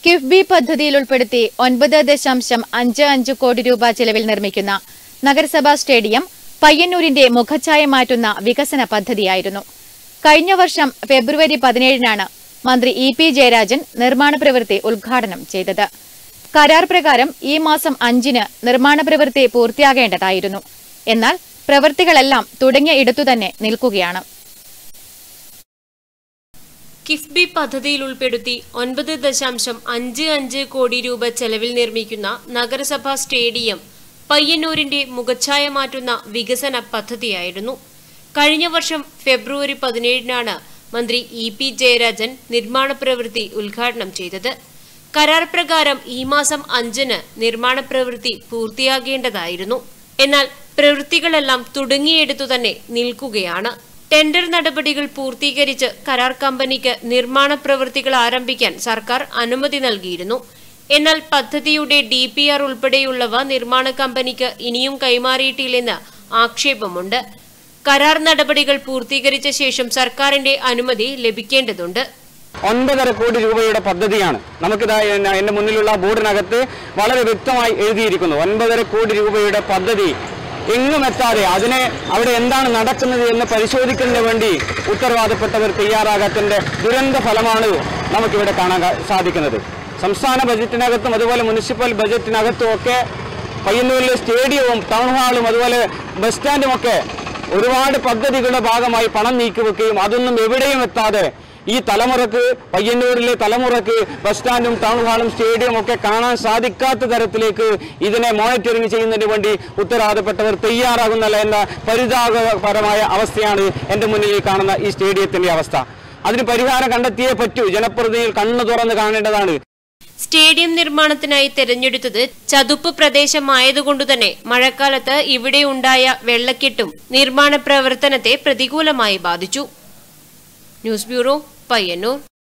കിഫ്ബി പദ്ധതിയിൽ ഉൾപ്പെടുത്തി ഒൻപത് ദശാംശം അഞ്ച് അഞ്ച് കോടി രൂപ ചെലവിൽ നിർമ്മിക്കുന്ന നഗരസഭാ സ്റ്റേഡിയം പയ്യന്നൂരിന്റെ മുഖച്ഛായ മാറ്റുന്ന വികസന പദ്ധതിയായിരുന്നു കഴിഞ്ഞ വർഷം ഫെബ്രുവരി പതിനേഴിനാണ് മന്ത്രി ഇ പി ജയരാജൻ നിർമ്മാണ പ്രവൃത്തി ഉദ്ഘാടനം ചെയ്തത് കരാർ പ്രകാരം ഈ മാസം അഞ്ചിന് നിർമ്മാണ പ്രവൃത്തി പൂർത്തിയാകേണ്ടതായിരുന്നു എന്നാൽ പ്രവൃത്തികളെല്ലാം തുടങ്ങിയ ഇടത്തുതന്നെ നിൽക്കുകയാണ് കിഫ്ബി പദ്ധതിയിൽ ഉൾപ്പെടുത്തി ഒൻപത് ദശാംശം അഞ്ച് അഞ്ച് കോടി രൂപ ചെലവിൽ നിർമ്മിക്കുന്ന നഗരസഭാ സ്റ്റേഡിയം പയ്യന്നൂരിന്റെ മുഖച്ഛായ മാറ്റുന്ന വികസന പദ്ധതിയായിരുന്നു കഴിഞ്ഞ വർഷം ഫെബ്രുവരി പതിനേഴിനാണ് മന്ത്രി ഇ പി ജയരാജൻ നിർമ്മാണ പ്രവൃത്തി ഉദ്ഘാടനം ചെയ്തത് കരാർ പ്രകാരം ഈ മാസം അഞ്ചിന് നിർമ്മാണ പ്രവൃത്തി പൂർത്തിയാകേണ്ടതായിരുന്നു എന്നാൽ പ്രവൃത്തികളെല്ലാം തുടങ്ങിയെടുത്തു തന്നെ നിൽക്കുകയാണ് ടെൻഡർ നടപടികൾ പൂർത്തീകരിച്ച് കരാർ കമ്പനിക്ക് നിർമ്മാണ പ്രവൃത്തികൾ ആരംഭിക്കാൻ സർക്കാർ അനുമതി നൽകിയിരുന്നു എന്നാൽ പദ്ധതിയുടെ ഡി പി ആർ ഉൾപ്പെടെയുള്ളവ നിർമ്മാണ കമ്പനിക്ക് ഇനിയും കൈമാറിയിട്ടില്ലെന്ന് ആക്ഷേപമുണ്ട് കരാർ നടപടികൾ പൂർത്തീകരിച്ച ശേഷം സർക്കാരിന്റെ അനുമതി ലഭിക്കേണ്ടതുണ്ട് ഒൻപതര കോടി രൂപയുടെ പദ്ധതിയാണ് നമുക്കിതാ എന്ന- എന്റെ മുന്നിലുള്ള ബോർഡിനകത്ത് വളരെ വ്യക്തമായി എഴുതിയിരിക്കുന്നു ഒൻപതര കോടി രൂപയുടെ പദ്ധതി എങ്ങും എത്താതെ അതിനെ അവിടെ എന്താണ് നടക്കുന്നത് എന്ന് പരിശോധിക്കുന്നതിന് വേണ്ടി ഉത്തരവാദപ്പെട്ടവർ തയ്യാറാകാത്തതിന്റെ ദുരന്ത ഫലമാണ് നമുക്കിവിടെ കാണാൻ ക- സാധിക്കുന്നത് സംസ്ഥാന ബജറ്റിനകത്തും അതുപോലെ മുനിസിപ്പൽ ബജറ്റിനകത്തും ഒക്കെ പയ്യന്നൂരിലെ സ്റ്റേഡിയവും ടൗൺ ഹാളും അതുപോലെ ബസ് സ്റ്റാൻഡും ഒക്കെ ഒരുപാട് പദ്ധതികളുടെ ഭാഗമായി പണം നീക്കിവെക്കുകയും അതൊന്നും എവിടെയും എത്താതെ ഈ തലമുറക്ക് പയ്യന്നൂരിലെ തലമുറക്ക് ബസ് സ്റ്റാൻഡും ടൗൺ ഹാളും സ്റ്റേഡിയം ഒക്കെ കാണാൻ സാധിക്കാത്ത തരത്തിലേക്ക് ഇതിനെ മോണിറ്ററിംഗ് ചെയ്യുന്നതിന് വേണ്ടി ഉത്തരവാദപ്പെട്ടവർ തയ്യാറാകുന്നില്ല എന്ന പരിതാപകരമായ അവസ്ഥയാണ് എൻ്റെ മുന്നിൽ ഈ കാണുന്ന ഈ സ്റ്റേഡിയത്തിന്റെ അവസ്ഥ അതിന് പരിഹാരം കണ്ടെത്തിയേ പറ്റൂ ജനപ്രതിനിധികൾ കണ്ണു തുറന്ന് കാണേണ്ടതാണ് സ്റ്റേഡിയം നിർമ്മാണത്തിനായി തെരഞ്ഞെടുത്തത് ചതുപ്പ് പ്രദേശമായതുകൊണ്ടുതന്നെ മഴക്കാലത്ത് ഇവിടെ ഉണ്ടായ വെള്ളക്കെട്ടും നിർമ്മാണ പ്രവർത്തനത്തെ പ്രതികൂലമായി ബാധിച്ചു ന്യൂസ് ബ്യൂറോ പയ്യന്നൂർ